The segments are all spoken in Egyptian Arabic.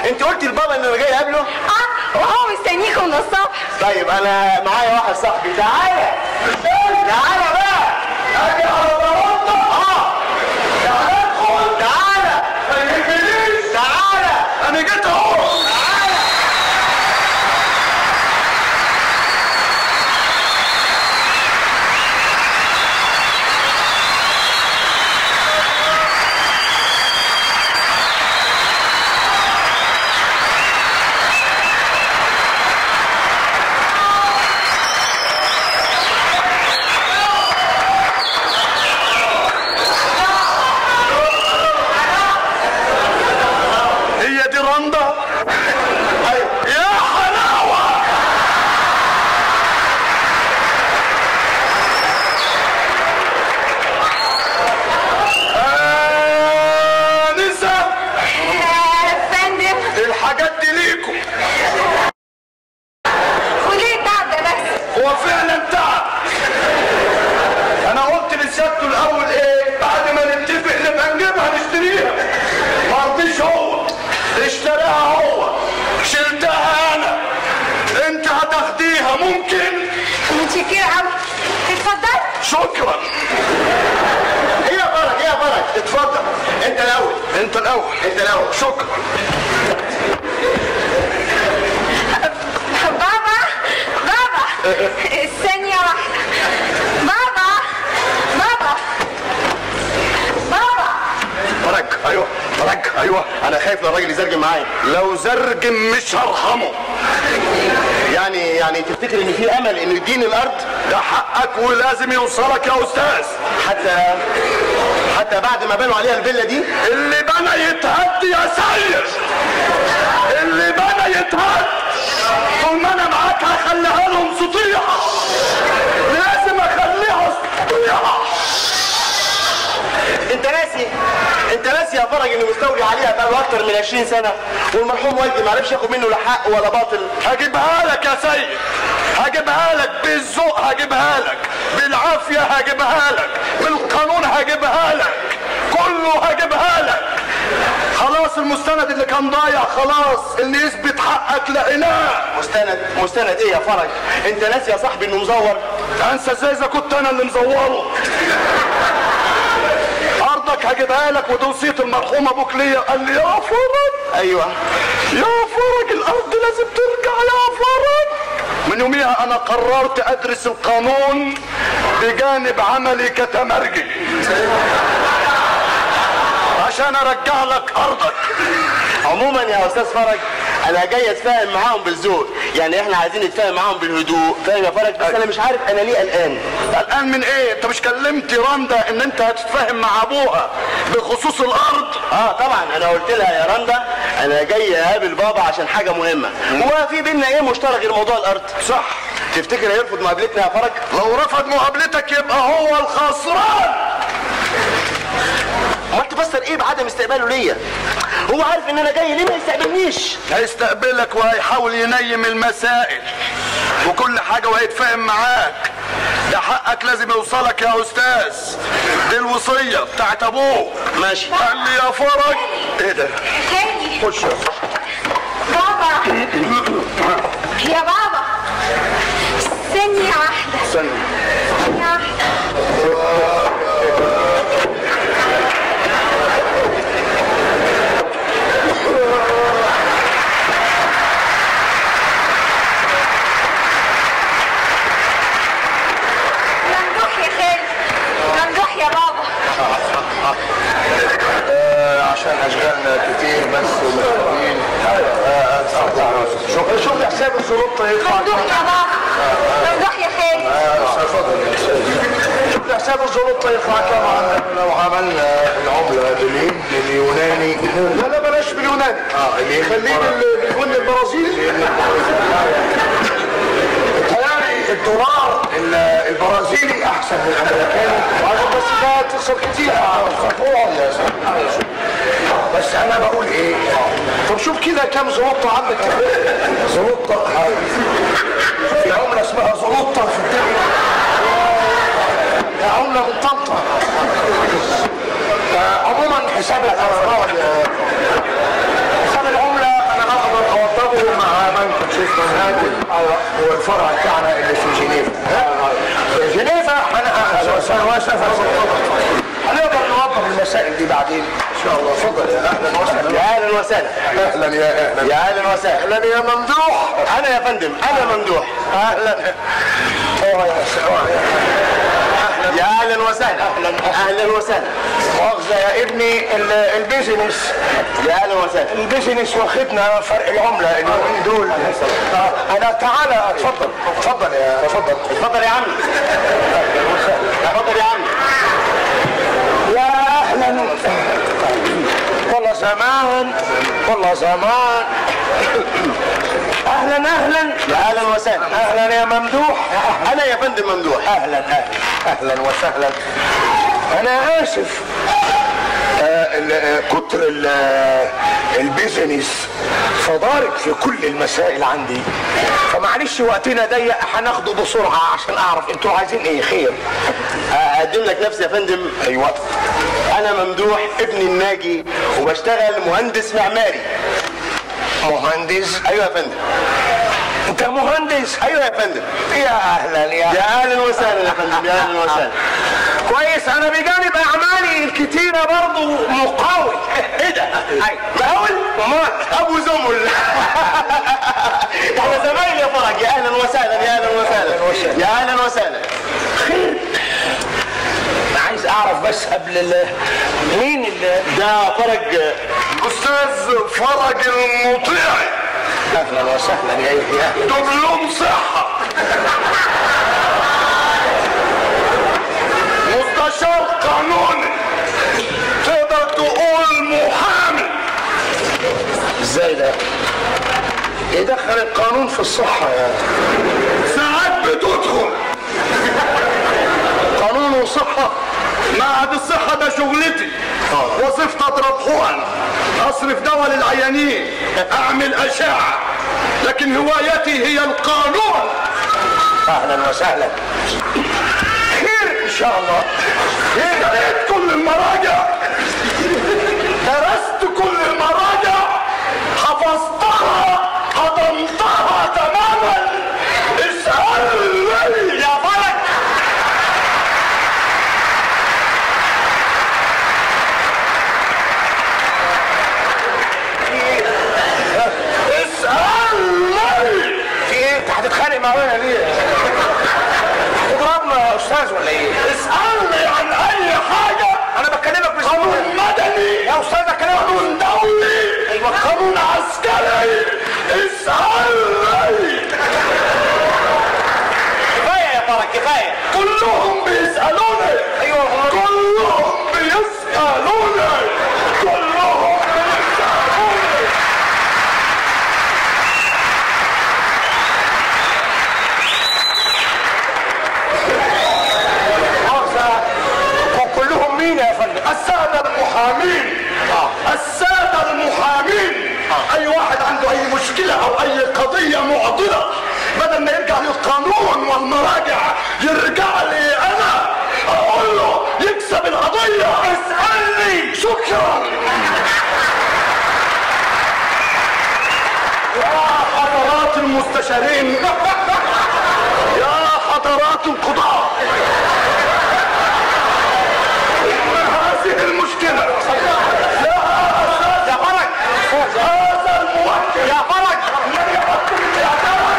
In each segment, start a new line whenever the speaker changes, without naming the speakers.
انت قلتي لبابا ان انا جاي اقابله
اه وهو مستنيكم من الصبح
طيب انا معايا واحد صاحبي تعالى تعالى بقى اجي على ضربته اه تعالى ادخل تعالى ما يهمنيش تعالى انا جيت اهو تعالى هي دي رندا يا حلاوه آنسة
فندم
الحاجات دي ليكم
وليه التعب ده بس
هو فعلا تعب انا قلت لسيادته الاول ايه بعد ما نتفق نبقى نجيبها نشتريها ما رضيش هو اشتراها هو شلتها انا انت هتاخديها ممكن
متشكرة قوي اتفضل
شكرا ايه يا فرج ايه يا فرج اتفضل انت الاول انت الاول انت الاول شكرا
بابا بابا ثانية واحدة بابا بابا بابا
فرج ايوه فرج ايوه انا خايف لو الراجل يزرجم معايا لو زرجم مش هرحمه يعني يعني تفتكر ان في امل انه يديني الارض ده حقك ولازم يوصلك يا استاذ حتى حتى بعد ما بنوا عليها الفيلا دي اللي بنى يتهد يا سيد اللي بنى يتهد طول ما انا معاك هخليها لهم سطيحه لازم اخليها سطيحه انت ناسي انت ناسي يا فرج انه مستولي عليها بقاله اكتر من 20 سنه والمرحوم والدي ما عرفش ياخد منه لا حق ولا باطل هجيبها لك يا سيد هجيبها لك بالذوق هجيبها لك بالعافيه هجيبها لك بالقانون هجيبها لك كله هجيبها لك خلاص المستند اللي كان ضايع خلاص اللي يثبت حقك لقيناه مستند مستند ايه يا فرج انت ناسي يا صاحبي انه مزور انسى ازاي اذا كنت انا اللي مزوره ارضك هجيبها لك ودي وصيه المرحوم ابوك ليا قال لي يا فرج ايوه يا فرج الارض لازم ترجع يا فرج من يوميها انا قررت ادرس القانون بجانب عملي كتمرجي عشان ارجع لك ارضك عموما يا استاذ فرج انا جاي اتفاهم معاهم بالذوق يعني احنا عايزين نتفاهم معاهم بالهدوء فاهم يا فرج بس انا مش عارف انا ليه قلقان قلقان من ايه انت مش كلمت رندا ان انت هتتفاهم مع ابوها بخصوص الارض اه طبعا انا قلت لها يا رندا انا جاي اقابل بابا عشان حاجه مهمه هو في بينا ايه مشترك غير موضوع الارض صح تفتكر هيرفض مقابلتنا يا فرج لو رفض مقابلتك يبقى هو الخسران امال تفسر ايه بعدم استقباله ليا هو عارف ان انا جاي ليه ما يستقبلنيش هيستقبلك وهيحاول ينيم المسائل وكل حاجه وهيتفاهم معاك ده حقك لازم يوصلك يا استاذ دي الوصيه بتاعت ابوك ماشي قال لي يا فرج ايه ده
هاني
خش
بابا يا بابا ثانية واحدة
استنى
ثانية واحدة ممدوح يا خالد ممدوح يا بابا
عشان اشغالنا كتير بس ومشغولين شوف شوف حساب الشروط يطلع
ممدوح يا بابا ممدوح يا خالد
شوف حساب الشروط يطلع كام عندنا لو عملنا العملة بالين باليوناني لا لا بلاش باليوناني اه اللي خليه بالبن البرازيلي يعني الدولار ال- البرازيلي احسن من الامريكاني وعشان بس ده تصل كتير يا سيدي. بس انا بقول ايه طب شوف كده كام زلطة عندك زلطة في عملة اسمها زلطة في الدنيا ده عملة من طنطا آه، عموما حساب الأرقام حساب العملة أنا
والفرع بتاعنا اللي في جنيفا في جنيفا هنقدر نوضح المسائل دي بعدين ان شاء الله اتفضل يا اهلا وسهلا
يا اهلا وسهلا
اهلا يا اهلا
يا اهلا وسهلا
اهلا يا ممدوح
انا يا فندم انا ممدوح
اهلا اوعى يا اوعى
يا اهلا وسهلا اهلا وسهلا
مؤاخذة يا ابني ال- البيزنس
يا اهلا وسهلا
البيزنس واخدنا فرق العملة اليومين دول آه، انا تعالى اتفضل اتفضل يا اتفضل
اتفضل يا عم اتفضل يا عم
يا اهلا والله زمان والله زمان اهلا اهلا
يا اهلا وسهلا
اهلا يا ممدوح
انا يا فندم ممدوح
اهلا اهلا اهلا وسهلا انا اسف آه، ال- آه، كتر ال- آه، البيزنس فضارب في كل المسائل عندي فمعلش وقتنا ضيق هناخده بسرعه عشان اعرف انتوا عايزين ايه خير
اقدم لك نفسي يا فندم
ايوه
انا ممدوح ابن الناجي وبشتغل مهندس معماري
مهندس
ايوه يا فندم
انت مهندس
ايوه يا فندم
يا اهلا يا
يا اهلا وسهلا يا فندم يا اهلا وسهلا
كويس انا بجانب اعمالي الكتيره برضو مقاول
ايه ده؟
أي.
مقاول؟ امال ابو زمل احنا زمايل يا فرج يا اهلا وسهلا يا اهلا وسهلا يا اهلا وسهلا
انا عايز اعرف بس قبل ال مين ال
ده فرج
استاذ فرج المطيعي اهلا وسهلا يا يا دبلوم صحه مستشار قانوني تقدر تقول محامي ازاي ده؟ يدخل القانون في الصحة يا ساعات بتدخل قانون وصحة معهد الصحة ده شغلتي وظيفتي اضرب حقن اصرف دواء للعيانين اعمل اشعة لكن هوايتي هي القانون اهلا وسهلا خير ان شاء الله خير قريت كل المراجع درست كل المراجع حفظتها هضمتها تماما اسألني يا فرج اسألني في ايه؟ انت هتتخانق معانا ليه؟ تضربنا يا استاذ ولا ايه؟ اسألني عن اي حاجة انا بكلمك باسم قانون مدني يا استاذ اكلمك قانون دولي ايوه قانون عسكري اسألني
كفايه يا فرج كفايه
كلهم بيسألوني ايوه كلهم بيسألوني كلهم بيسألوني مؤاخذة كلهم مين يا فندم؟ السادة المحامين السادة المحامين أي واحد عنده أي مشكلة أو أي قضية معضلة بدل ما يرجع للقانون والمراجع يرجع لي أنا أقول له يكسب القضية اسألني شكرا يا حضرات المستشارين يا حضرات القضاة هذه المشكلة يا فرج هذا الموكل يا فرج الذي يحكم بالإعدام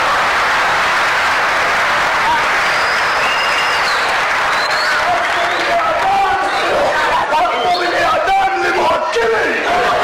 حكم بالإعدام لموكلي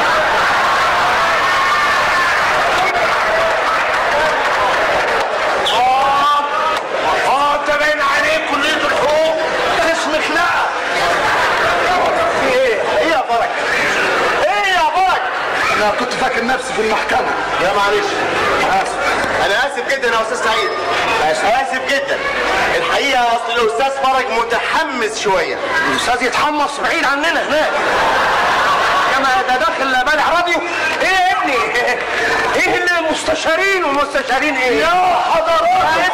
اه انت باين عليك كلية الحقوق قسم خناقة في ايه؟
ايه يا فرج ايه يا فرج
انا كنت فاكر نفسي في المحكمة
يا معلش اسف انا اسف جدا يا استاذ سعيد اسف جدا الحقيقه اصل الاستاذ فرج متحمس شويه
الاستاذ يتحمص بعيد عننا هناك كما ده داخل بلع راديو ايه يا ابني ايه اللي المستشارين والمستشارين ايه يا حضرات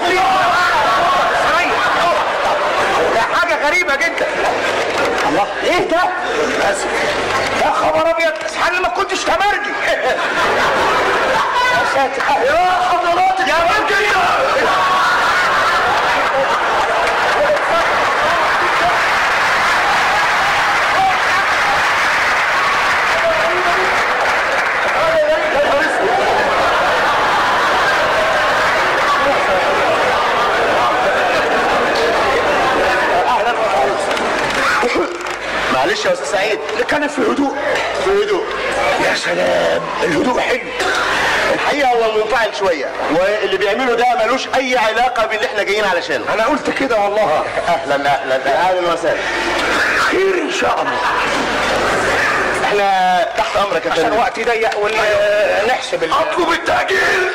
ده حاجه غريبه جدا الله ايه ده اسف يا خبر ابيض اسحل ما كنتش تمرجي يا ساتر يا حضراتك يا راجل
معلش يا استاذ سعيد
كان في هدوء
في هدوء
يا سلام الهدوء حلو
الحقيقه هو منفعل شويه واللي بيعمله ده ملوش اي علاقه باللي احنا جايين علشانه
انا قلت كده والله
اهلا اهلا اهلا وسهلا
خير ان شاء الله
احنا تحت امرك يا
عشان
فندم
وقت ضيق ونحسب اطلب التأجيل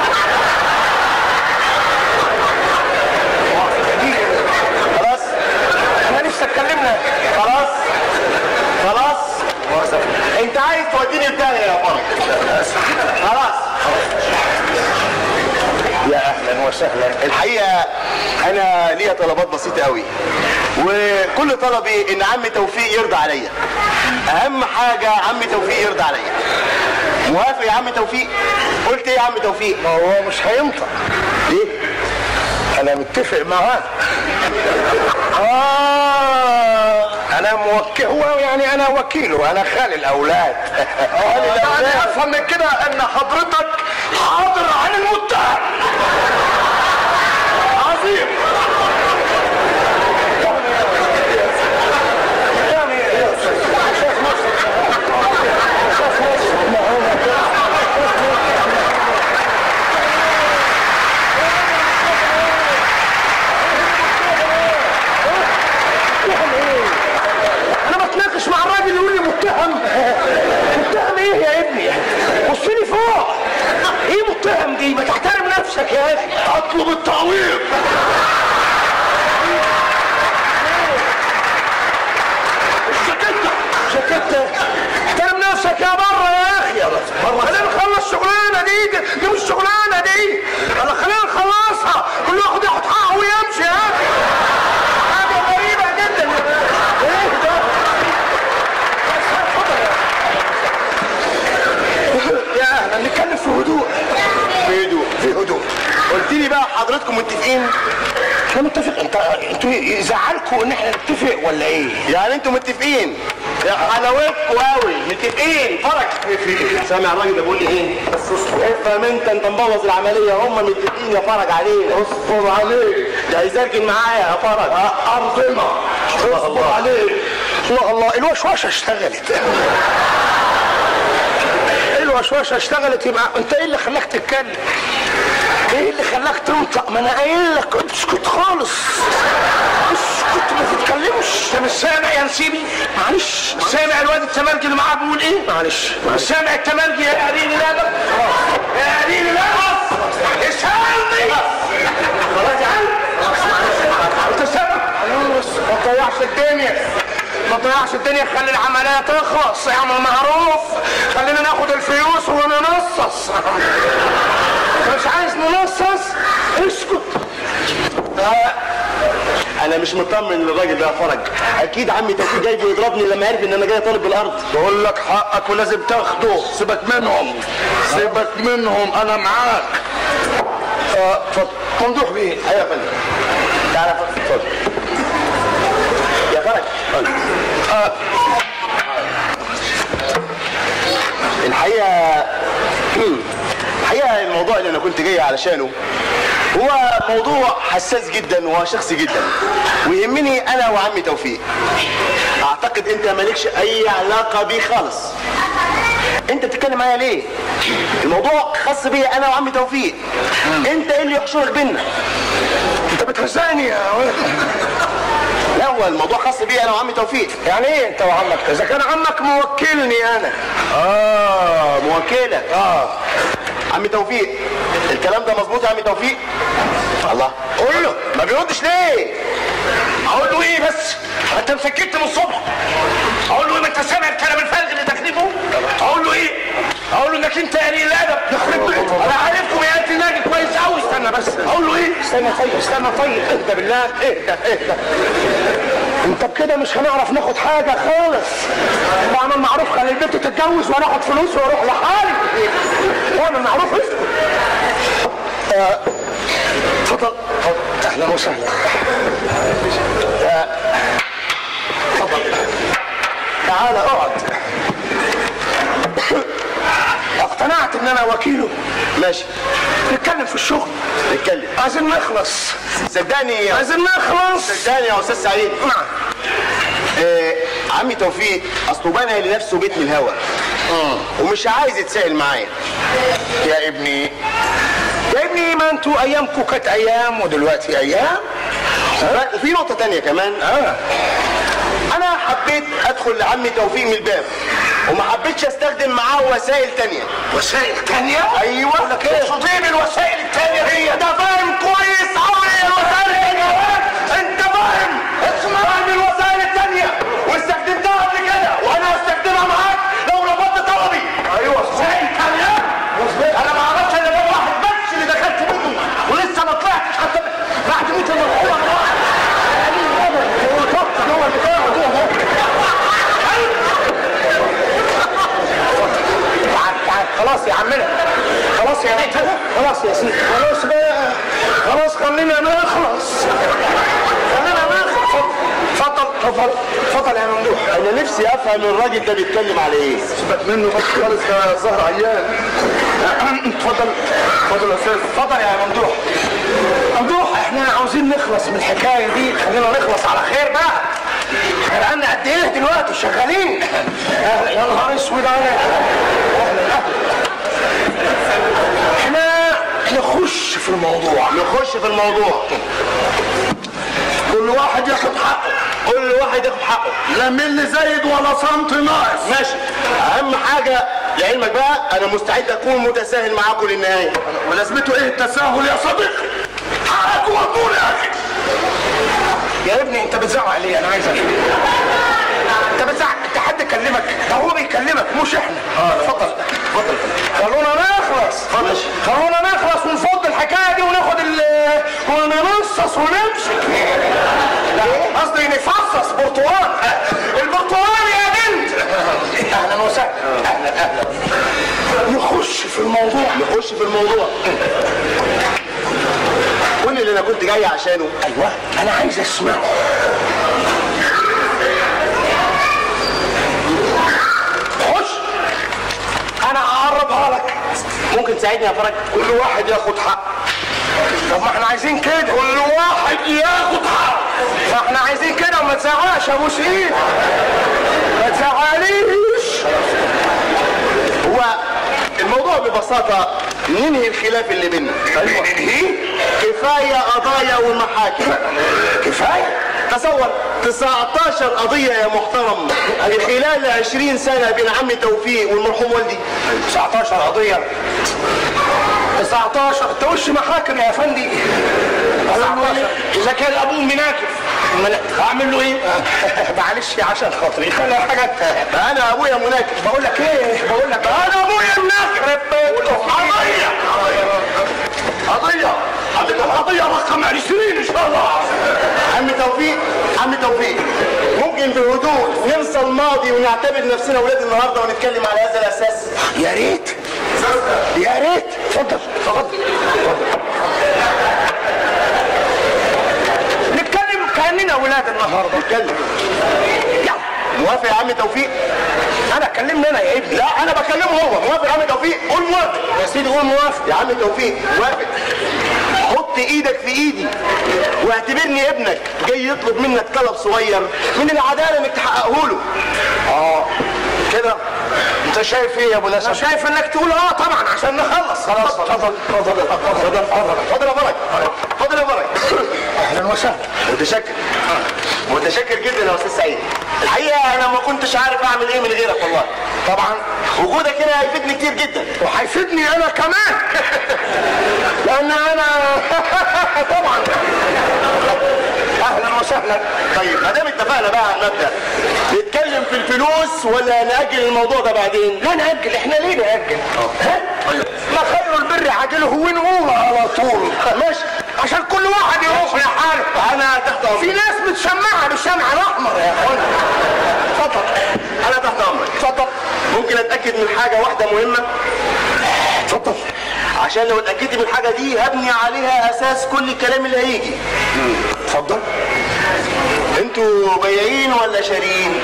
خلاص
احنا لسه اتكلمنا
خلاص خلاص انت عايز توديني الثانية يا فرج خلاص
يا اهلا وسهلا
الحقيقة انا ليا طلبات بسيطة قوي وكل طلبي ان عم توفيق يرضى عليا اهم حاجة عم توفيق يرضى عليا موافق يا عم توفيق قلت ايه يا عم توفيق
ما هو مش هينطق
ليه
انا متفق معاه اه انا موكل هو يعني انا وكيله انا خالي الاولاد خالي الاولاد افهم من كده ان حضرتك حاضر عن المتهم عظيم انا بتناقش مع الراجل يقول لي متهم متهم ايه يا ابني بص لي فوق ايه متهم دي ما تحترم نفسك يا اخي اطلب التعويض الجاكيتة جاكيتة احترم نفسك يا بره يا اخي يا بره خلينا نخلص الشغلانه دي دي, دي مش شغلانه دي يلا خلينا نخلصها كل واحد ياخد حقه ويمشي يا اخي حاجه غريبه جدا ايه ده يا اهلا نتكلم في هدوء
في هدوء
في هدوء
قلت لي بقى حضرتكم متفقين
احنا متفق انت انتوا يزعلكوا ان احنا نتفق ولا ايه؟
يعني انتوا متفقين يا حلاوتكوا قوي متفقين فرج سامع الراجل ده بيقول لي ايه بس اصبر افهم انت انت مبوظ العمليه هم متفقين يا فرج علينا
اصبر عليك
ده هيزرجن معايا يا فرج
ارضنا اصبر عليك الله الله الوشوشه اشتغلت الوشوشه اشتغلت يبقى انت ايه اللي خلاك تتكلم؟ ايه اللي خلاك تنطق؟ ما انا قايل لك اسكت خالص اسكت ما تتكلمش انت مش سامع يا نسيبي؟ معلش سامع الواد التمرجي اللي معاه بيقول ايه؟ معلش مش سامع التمرجي يا قليل الادب؟ يا قليل الادب اسهلني خلاص يا عم انت سامع؟ خلاص ما تضيعش الدنيا ما تضيعش الدنيا خلي العملية تخلص اعمل معروف خلينا ناخد الفلوس وننصص مش عايز ننصص اسكت
انا مش مطمن للراجل ده يا فرج اكيد عمي توفيق جاي بيضربني لما عرف ان انا جاي طالب بالارض
بقول لك حقك ولازم تاخده سيبك منهم سيبك منهم انا معاك اه، اتفضل ممدوح بيه
ايوه يا فندم تعالى يا فندم اتفضل يا فرج آه. الحقيقه الحقيقه الموضوع اللي انا كنت جاي علشانه هو موضوع حساس جدا وشخصي جدا ويهمني انا وعمي توفيق اعتقد انت مالكش اي علاقه بيه خالص انت بتتكلم معايا ليه الموضوع خاص بيا انا وعمي توفيق انت ايه اللي يحشرك بينا
انت بتهزقني يا ولد
لا هو الموضوع خاص بيا انا وعمي توفيق
يعني ايه انت وعمك اذا كان عمك موكلني انا
اه موكلك
اه
عمي توفيق الكلام ده مظبوط يا عمي توفيق الله
قول له
ما بيردش ليه
اقول له ايه بس انت مسكت من الصبح اقول له ايه ما انت سامع الكلام الفارغ اللي تكلمه اقول له ايه اقول له انك انت قليل الادب يخرب بيتك انا عارفكم يا قلت النادي كويس قوي استنى بس اقول له ايه استنى طيب استنى طيب اهدى بالله اهدى اهدى انت بكده مش هنعرف ناخد حاجه خالص بعمل معروف خلي البنت تتجوز وانا اخد فلوس واروح لحالي واعمل معروف اسكت وسهلا تفضل تعال اقعد اقتنعت ان انا وكيله
ماشي
نتكلم في الشغل
نتكلم
عايزين نخلص
صدقني يا
عايزين نخلص
صدقني يا استاذ سعيد
نعم
آه عمي توفيق اصله بنى لنفسه بيت من الهوا ومش عايز يتسائل معايا
يا ابني يا ابني ما انتوا ايامكم كانت ايام ودلوقتي ايام
وفي نقطة تانية كمان
اه
أنا حبيت أدخل لعمي توفيق من الباب وما حبيتش أستخدم معاه وسائل تانية
وسائل تانية
أيوة.
اقول لك ايه صديق الوسائل التانية هي ده فاهم كويس قوي الوسائل التانية انت فاهم اسمع فاهم الوسائل التانية واستخدمتها قبل كده وانا هستخدمها معاك لو رفضت طلبي ايوه وسائل تانية انا ما اعرفش الا ده واحد بس اللي دخلت منه ولسه ما طلعتش حتى بعد موت المرحوم هو اللي تعال تعال خلاص يا عمنا خلاص يا بيت خلاص يا سيدي خلاص بقى خلاص خلينا نخلص خلينا نخلص اتفضل اتفضل اتفضل يا ممدوح
أنا نفسي أفهم الراجل ده بيتكلم على إيه
سيبك منه بس خالص ده زهر عيان اتفضل اتفضل يا استاذ اتفضل يا ممدوح ممدوح احنا عاوزين نخلص من الحكايه دي خلينا نخلص على خير بقى احنا بقالنا قد ايه دلوقتي شغالين أهلا، يا نهار اسود عليك اهلا اهلا احنا نخش في الموضوع
نخش في الموضوع
كل واحد ياخد حقه
كل واحد ياخد حقه
لا ملي زايد ولا سنت ناقص
ماشي أهم حاجة لعلمك بقى أنا مستعد أكون متساهل معاكم للنهاية
ولازمته ايه التساهل يا صديقي حقك وطول يا اخي يا ابني انت بتزعق ليه انا عايز افهم انت بتزعق انت حد كلمك ده هو بيكلمك مش احنا اتفضل اتفضل خلونا نخلص
ماشي.
خلونا نخلص ونفض الحكايه دي وناخد ال وننصص ونمسك لا قصدي نفصص برتقال البرتقال يا بنت اهلا وسهلا اهلا اهلا نخش في الموضوع
نخش في الموضوع كل اللي أنا كنت جاي عشانه
ايوه انا عايز اسمعه خش انا هقربها لك
ممكن تساعدني يا فرج
كل واحد ياخد حق طب ما احنا عايزين كده كل واحد ياخد حق فاحنا عايزين كده وما تزعقش يا ابو سعيد ما تزعقليش
هو الموضوع ببساطة ننهي الخلاف اللي بيننا
ايوه ننهيه
كفاية قضايا ومحاكم
كفايه
تصور 19 قضية يا محترم في خلال 20 سنة بين عمي توفيق والمرحوم والدي
19 قضية 19 انت وش محاكم يا افندي 19 اذا كان ابوه مناكف أمال اعمل له ايه؟ معلش عشان خاطري خلي حاجات
أنا أبويا مناكف
بقول لك ايه؟ بقول لك انا ابويا مناكف قضية قضية هتبقى القضية رقم 20 ان شاء الله
عمي توفيق عمي توفيق ممكن بهدوء ننسى الماضي ونعتبر نفسنا ولاد النهارده ونتكلم على هذا الأساس
يا ريت يا ريت اتفضل اتفضل نتكلم كاننا اولاد النهارده
نتكلم
يلا
موافق يا عمي توفيق
انا كلمني انا يا ابني
لا أنا بكلمه هو موافق يا عمي توفيق قول موافق
يا سيدي قول موافق
يا عم توفيق موافق حط ايدك في ايدي واعتبرني ابنك جاي يطلب منك طلب صغير من العداله انك تحققه له
اه كده انت شايف ايه يا ابو نسب؟ انا شايف انك تقول اه طبعا عشان نخلص خلاص اتفضل اتفضل اتفضل
اتفضل يا فرج اتفضل يا فرج
اهلا وسهلا
متشكر متشكر جدا يا استاذ سعيد الحقيقه انا ما كنتش عارف اعمل ايه من غيرك والله
طبعا
وجودك هنا هيفيدني كتير جدا
وهيفيدني انا كمان لان انا طبعا اهلا وسهلا
طيب ما دام اتفقنا بقى على المبدا نتكلم في الفلوس ولا ناجل الموضوع ده بعدين
لا نأجل احنا ليه نأجل؟ ها؟ ما خير البر عاجله ونقوم على طول ماشي عشان كل واحد يروح لحاله
انا تحت
في
امرك
ناس متشمعة بالشمع الأحمر يا اخوانا اتفضل
انا تحت امرك
اتفضل
ممكن اتاكد من حاجه واحده مهمه
اتفضل
عشان لو اتاكدت من الحاجه دي هبني عليها اساس كل الكلام اللي هيجي
اتفضل
انتوا بياعين ولا شاريين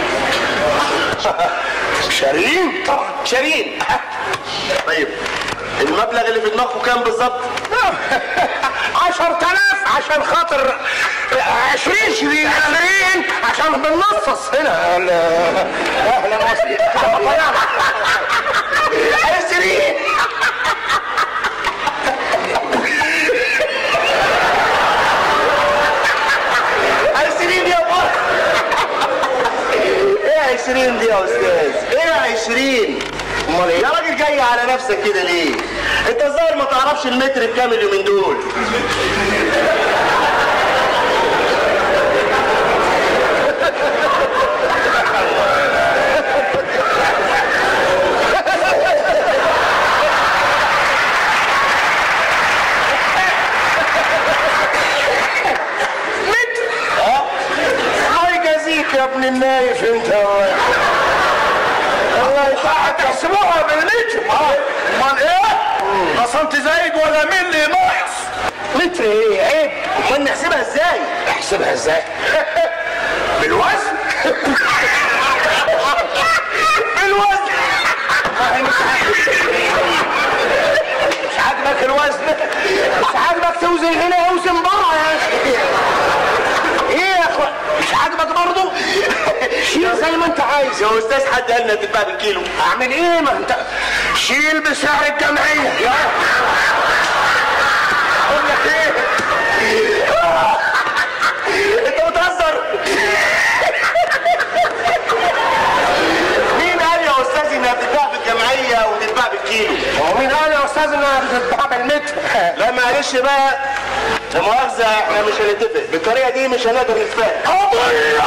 شارين طبعا
شاريين طيب المبلغ اللي في دماغكم كام بالظبط
عشر تلاف عشان خاطر عشرين شرين عشرين عشان بننصص هنا ال- اهلا وسهلا
عشرين عشرين يا بابا ايه عشرين دي يا استاذ ايه عشرين امال ايه يا راجل جاي على نفسك كده ليه انت الظاهر ما تعرفش المتر بكام اليومين دول
الله يجازيك يا ابن النايف انت الله يطلعك تحسبوها بالمتر امال ايه؟ اصلا انت زايد ولا ملي ناقص متر ايه عيب
امال نحسبها ازاي
احسبها ازاي؟ بالوزن بالوزن ما هي مش مش عاجبك الوزن مش عاجبك توزن هنا اوزن بره يا اخي ايه يا اخوان مش عاجبك برضه شيل زي ما انت عايز
يا استاذ حد قال لنا تتباع بالكيلو
اعمل ايه ما انت شيل بسعر الجمعيه يا اقول لك ايه
انت بتهزر مين قال يا استاذ انها بتتباع بالجمعيه وتتباع بالكيلو
هو مين قال يا استاذ انها بتتباع بالمتر
لا معلش بقى لا مؤاخذه احنا مش هنتفق بالطريقه دي مش هنقدر نتفاهم
قضيه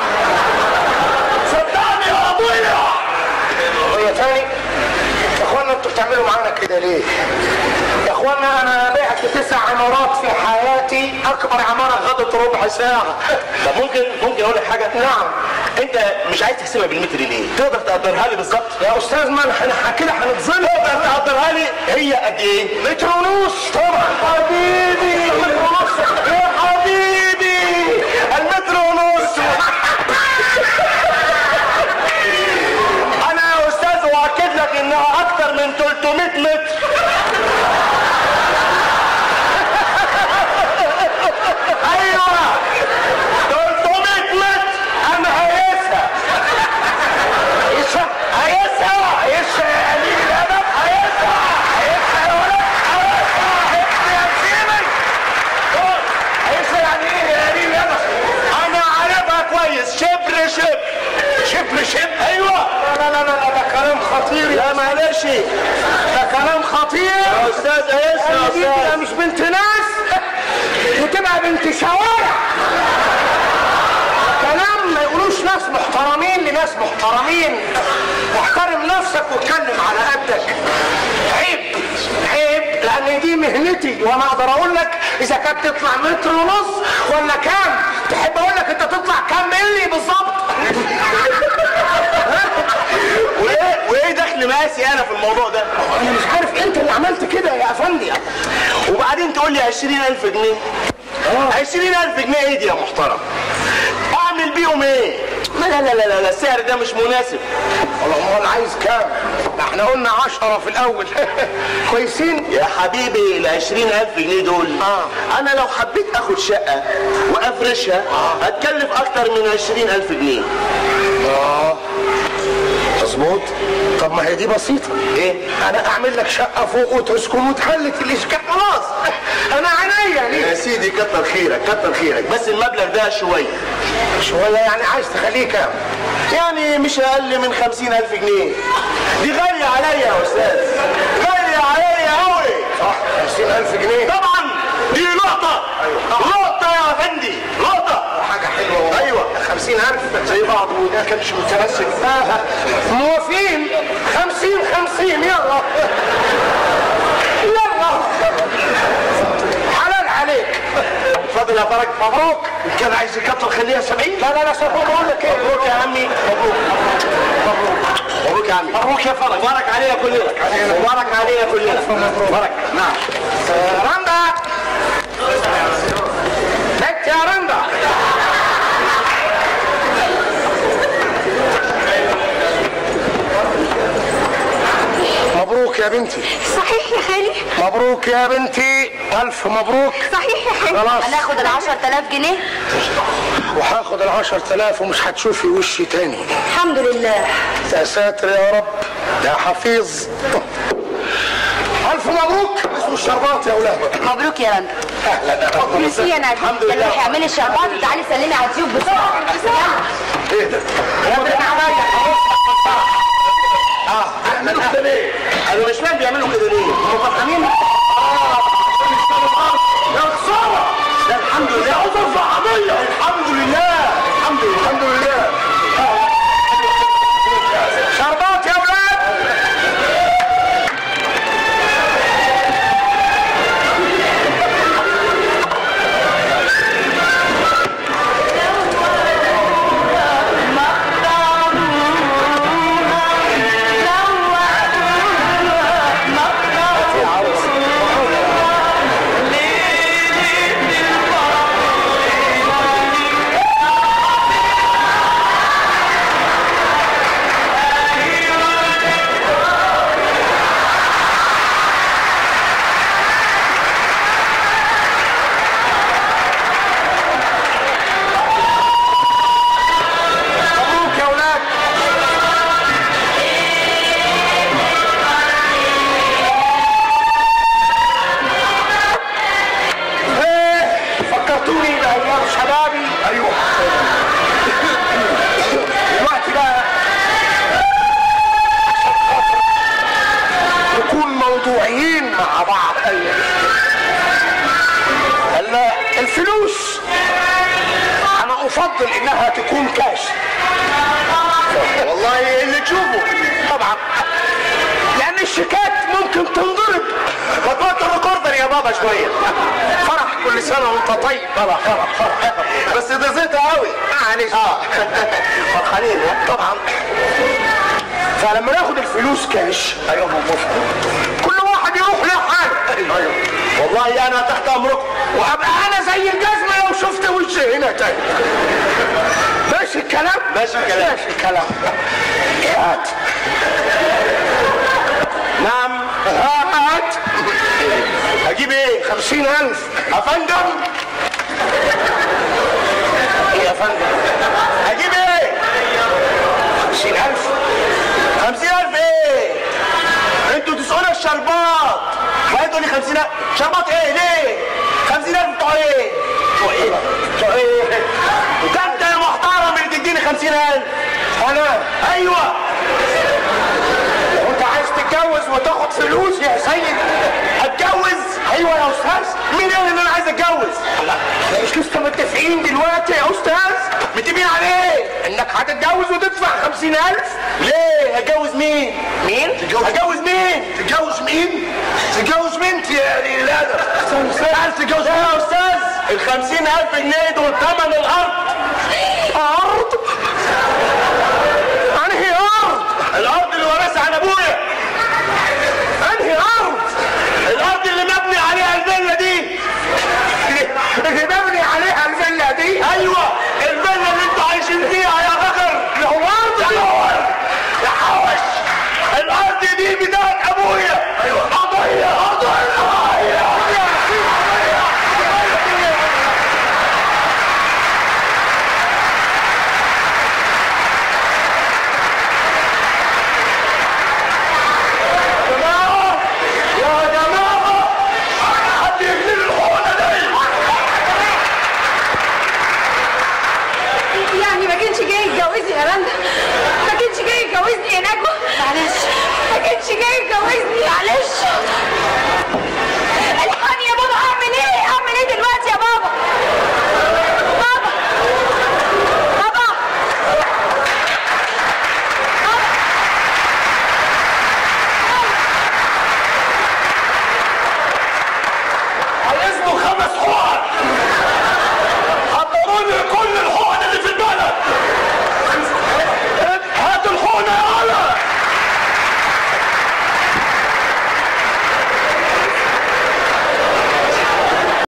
صدقني قضيه قضيه تاني يا اخوانا انتوا بتعملوا معانا كده ليه يا اخوانا انا بعت تسع عمارات في حياتي اكبر عماره خدت ربع ساعه
طب ممكن ممكن اقول لك حاجه
نعم
انت مش عايز تحسبها بالمتر ليه تقدر تقدرها لي بالظبط
يا استاذ ما احنا كده هنتظلم
تقدر تقدرها لي هي قد ايه
متر ونص طبعا حبيبي متر ونص
يا حبيبي المتر ونص انا يا استاذ واكد لك انها اكتر من 300 متر ايوه 300 متر
انا هيسها هيسها هيسها هيسها يا قليل الادب هيسها هيسها يا ولد هيسها هيسها يا مسيبك هيسها يعني ايه يا قليل الادب
انا عارفها كويس شبر شبر
شبر شبر ايوه لا لا لا لا ده كلام خطير
لا معلش
ده كلام خطير
يا استاذ ايس يا
دي تبقى
استاذ
مش بنت ناس وتبقى بنت شوارع كلام ما يقولوش ناس محترمين لناس محترمين واحترم نفسك واتكلم على قدك عيب عيب لان دي مهنتي وانا اقدر اقول لك اذا كانت تطلع متر ونص ولا كام تحب اقول لك انت تطلع كام ملي بالظبط
وايه وايه دخل ماسي انا في الموضوع ده
انا مش عارف انت اللي عملت كده يا افندي
وبعدين تقول لي 20000 جنيه 20000 جنيه ايه دي يا محترم اعمل بيهم ايه لا لا لا لا لا السعر ده مش مناسب
والله امال عايز كام ده احنا قلنا عشرة في الاول كويسين
يا حبيبي ال 20000 جنيه دول
آه.
انا لو حبيت اخد شقه وافرشها هتكلف اكتر من 20000 جنيه
مظبوط طب ما هي دي بسيطة
ايه
انا اعمل لك شقة فوق وتسكن وتحلت الاشكال خلاص انا عينيا ليه
يا سيدي كتر خيرك كتر خيرك بس المبلغ ده شويه
شوية يعني عايز تخليه كام
يعني مش اقل من خمسين الف جنيه دي غالية عليا يا استاذ غالية عليا قوي
صح 50000 جنيه
طبعا دي لقطة لقطة يا افندي لقطة
حاجة حلوة والله.
ايوه
50000 زي بعض وده كانش متمسك آه. موافقين 50 50 يلا يلا حلال عليك
اتفضل يا فرج
مبروك كان عايز يكتر خليها 70 لا لا لا سيبهم بقول لك ايه
مبروك يا عمي مبروك مبروك يا عمي
مبروك يا فرج
مبارك علينا كلنا مبارك علينا كلنا مبارك نعم
رندا بنت يا رندا مبروك يا بنتي
صحيح يا خالي
مبروك يا بنتي الف مبروك
صحيح يا خالي
خلاص
هناخد ال 10000 جنيه
وهاخد ال 10000 ومش هتشوفي وشي تاني
الحمد لله
يا ساتر يا رب يا حفيظ الف مبروك اسمه الشربات يا اولاد
مبروك يا رندا
اهلا
ميرسي يا نادي
الحمد
يلا
لله.
روحي اعملي الشربات وتعالي سلمي على الضيوف بسرعه يلا
ايه ده؟ اعملوا كده ليه؟
انا مش فاهم بيعملوا كده ليه هم فرحانين
يا خساره
ده الحمد
يا
لله
عاوز ارفع قضيه
الحمد لله الحمد لله
الحمد لله شربات يا اولاد مبروك يا اولاد ايه فكرتوني بايام شبابي ايوه دلوقتي بقى نكون موضوعيين مع بعض ايوه ال- الفلوس انا افضل انها تكون كاش
والله اللي تشوفه
طبعا لان الشيكات ممكن تنضرب
ما تبطل ريكوردر يا بابا شويه
فرح كل سنه وانت طيب فرح فرح فرح
بس ده زيت قوي
معلش
اه فرحانين ها
طبعا فلما ناخد الفلوس كاش
ايوه مبروك
كل واحد يروح لحاله
ايوه والله انا تحت امركم
وابقى انا زي الجزمه لو شفت وشي هنا تاني ماشي الكلام
ماشي الكلام.
ماشي الكلام هات
نعم
هات
هجيب ايه
خمسين ألف
افندم
إيه يا فندم
هجيب ايه
خمسين ألف
خمسين الف ايه انتوا تسألوا الشربات ما انتوا لي خمسين الف شربات ايه ليه خمسين الف بتوع ايه بتوع ايه بتوع ايه ده انت يا محترم اللي تديني خمسين الف
أنا
ايوه
وأنت عايز تتجوز وتاخد فلوس يا سيد
هتجوز
أيوة يا أستاذ
مين قال ان انا عايز اتجوز
لا مش لسه متفقين دلوقتي يا أستاذ
متفقين على ايه
إنك هتتجوز وتدفع خمسين ألف
ليه هتجوز مين
مين؟
هتجوز مين
تتجوز مين؟ تتجوز بنتي يا قليل الأدب
عايز تتجوز ايه يا استاذ الخمسين الف جنيه دول ثمن الارض
أرض أنهي أرض
الارض اللي ورثها عن ابويا
أنهي أرض
الارض اللي مبني عليها الفيلا دي
اللي مبني عليها الفيلا دي
ايوه الفيلا اللي انتوا عايشين فيها يا فخر
اللي هو أرض
يا يا حوش الارض دي بتاعت ابويا قضيه قضيه
جماعة يا جماعة حد يجني الحقنة دي
يعني ما كانش جاي يتجوزني يا رندا ما كانش جاي يتجوزني يا نجوى معلش ما كانش جاي يتجوزني معلش الحقني يا بابا اعمل ايه اعمل ايه دلوقتي يا بابا بابا بابا
عايزني خمس حقن